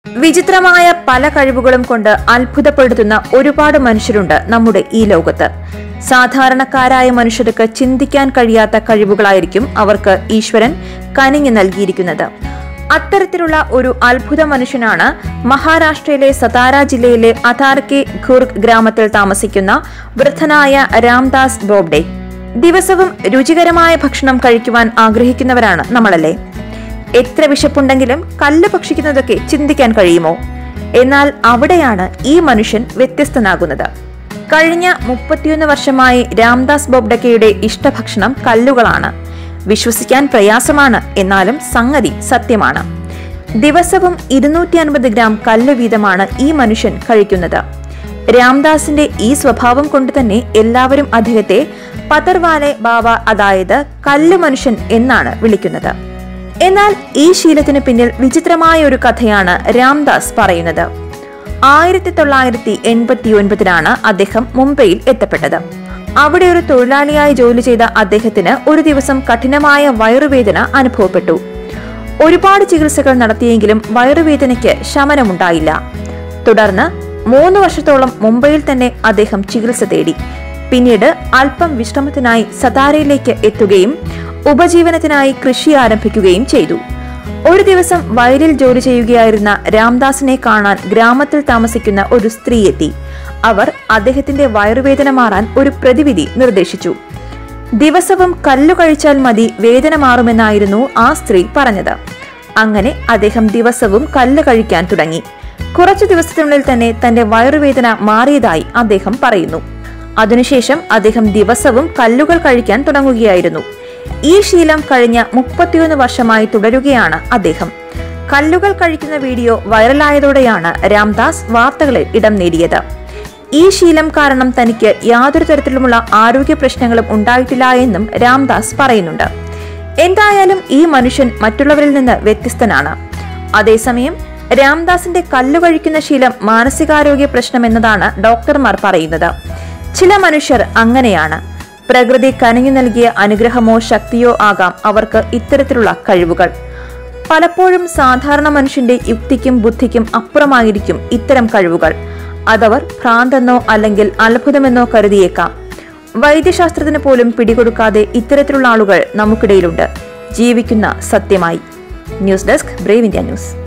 വിചിത്രമായ പല കഴിവുകളും കൊണ്ട് അത്ഭുതപ്പെടുത്തുന്ന ഒരുപാട് മനുഷ്യരുണ്ട് നമ്മുടെ ഈ ലോകത്ത് സാധാരണക്കാരായ മനുഷ്യർക്ക് ചിന്തിക്കാൻ കഴിയാത്ത കഴിവുകളായിരിക്കും അവർക്ക് ഈശ്വരൻ കനിഞ്ഞു നൽകിയിരിക്കുന്നത് അത്തരത്തിലുള്ള ഒരു അത്ഭുത മനുഷ്യനാണ് മഹാരാഷ്ട്രയിലെ സതാര ജില്ലയിലെ അതാർക്കെ ഖുർഗ് ഗ്രാമത്തിൽ താമസിക്കുന്ന വൃദ്ധനായ രാംദാസ് ബോബ്ഡെ ദിവസവും രുചികരമായ ഭക്ഷണം കഴിക്കുവാൻ ആഗ്രഹിക്കുന്നവരാണ് നമ്മളല്ലേ എത്ര വിശപ്പുണ്ടെങ്കിലും കല്ല് ഭക്ഷിക്കുന്നതൊക്കെ ചിന്തിക്കാൻ കഴിയുമോ എന്നാൽ അവിടെയാണ് ഈ മനുഷ്യൻ വ്യത്യസ്തനാകുന്നത് കഴിഞ്ഞ മുപ്പത്തിയൊന്ന് വർഷമായി രാംദാസ് ബോബ്ഡക്കയുടെ ഇഷ്ടഭക്ഷണം കല്ലുകളാണ് വിശ്വസിക്കാൻ പ്രയാസമാണ് എന്നാലും സംഗതി സത്യമാണ് ദിവസവും ഇരുന്നൂറ്റി അൻപത് ഗ്രാം കല്ല് വീതമാണ് ഈ മനുഷ്യൻ കഴിക്കുന്നത് രാംദാസിന്റെ ഈ സ്വഭാവം കൊണ്ട് തന്നെ എല്ലാവരും അദ്ദേഹത്തെ പതർവാലെ ബാബ അതായത് കല്ല് മനുഷ്യൻ എന്നാണ് വിളിക്കുന്നത് എന്നാൽ ഈ ശീലത്തിന് പിന്നിൽ വിചിത്രമായ ഒരു കഥയാണ് രാംദാസ് പറയുന്നത് ആയിരത്തി തൊള്ളായിരത്തി എൺപത്തി ഒൻപതിലാണ് അദ്ദേഹം മുംബൈയിൽ എത്തപ്പെട്ടത് അവിടെ ഒരു തൊഴിലാളിയായി ജോലി ചെയ്ത അദ്ദേഹത്തിന് ഒരു ദിവസം കഠിനമായ വയറുവേദന അനുഭവപ്പെട്ടു ഒരുപാട് ചികിത്സകൾ നടത്തിയെങ്കിലും വയറുവേദനയ്ക്ക് ശമനമുണ്ടായില്ല തുടർന്ന് മൂന്ന് വർഷത്തോളം മുംബൈയിൽ തന്നെ അദ്ദേഹം ചികിത്സ തേടി പിന്നീട് അല്പം വിശ്രമത്തിനായി സതാരയിലേക്ക് എത്തുകയും ഉപജീവനത്തിനായി കൃഷി ആരംഭിക്കുകയും ചെയ്തു ഒരു ദിവസം വയലിൽ ജോലി ചെയ്യുകയായിരുന്ന രാംദാസിനെ കാണാൻ ഗ്രാമത്തിൽ താമസിക്കുന്ന ഒരു സ്ത്രീ എത്തി അവർ അദ്ദേഹത്തിന്റെ വയറുവേദന മാറാൻ ഒരു പ്രതിവിധി നിർദ്ദേശിച്ചു ദിവസവും കല്ലു കഴിച്ചാൽ മതി വേദന മാറുമെന്നായിരുന്നു ആ സ്ത്രീ പറഞ്ഞത് അങ്ങനെ അദ്ദേഹം ദിവസവും കല്ല് കഴിക്കാൻ തുടങ്ങി കുറച്ചു ദിവസത്തിനുള്ളിൽ തന്നെ തന്റെ വയറുവേദന മാറിയതായി അദ്ദേഹം പറയുന്നു അതിനുശേഷം അദ്ദേഹം ദിവസവും കല്ലുകൾ കഴിക്കാൻ തുടങ്ങുകയായിരുന്നു ഈ ശീലം കഴിഞ്ഞ മുപ്പത്തിയൊന്ന് വർഷമായി തുടരുകയാണ് അദ്ദേഹം കല്ലുകൾ കഴിക്കുന്ന വീഡിയോ വൈറലായതോടെയാണ് രാംദാസ് വാർത്തകളിൽ ഇടം നേടിയത് ഈ ശീലം കാരണം തനിക്ക് യാതൊരു തരത്തിലുമുള്ള ആരോഗ്യ പ്രശ്നങ്ങളും ഉണ്ടായിട്ടില്ല എന്നും രാംദാസ് പറയുന്നുണ്ട് എന്തായാലും ഈ മനുഷ്യൻ മറ്റുള്ളവരിൽ നിന്ന് വ്യത്യസ്തനാണ് അതേസമയം രാംദാസിന്റെ കല്ലു കഴിക്കുന്ന ശീലം മാനസികാരോഗ്യ പ്രശ്നം എന്നതാണ് ഡോക്ടർമാർ പറയുന്നത് ചില മനുഷ്യർ അങ്ങനെയാണ് പ്രകൃതി കനിഞ്ഞു നൽകിയ അനുഗ്രഹമോ ശക്തിയോ ആകാം അവർക്ക് ഇത്തരത്തിലുള്ള കഴിവുകൾ പലപ്പോഴും സാധാരണ മനുഷ്യന്റെ യുക്തിക്കും ബുദ്ധിക്കും അപ്പുറമായിരിക്കും ഇത്തരം കഴിവുകൾ അതവർ ഭ്രാന്തെന്നോ അല്ലെങ്കിൽ അത്ഭുതമെന്നോ കരുതിയേക്കാം വൈദ്യശാസ്ത്രത്തിന് പോലും പിടികൊടുക്കാതെ ഇത്തരത്തിലുള്ള ആളുകൾ നമുക്കിടയിലുണ്ട് ജീവിക്കുന്ന സത്യമായി news desk brave India news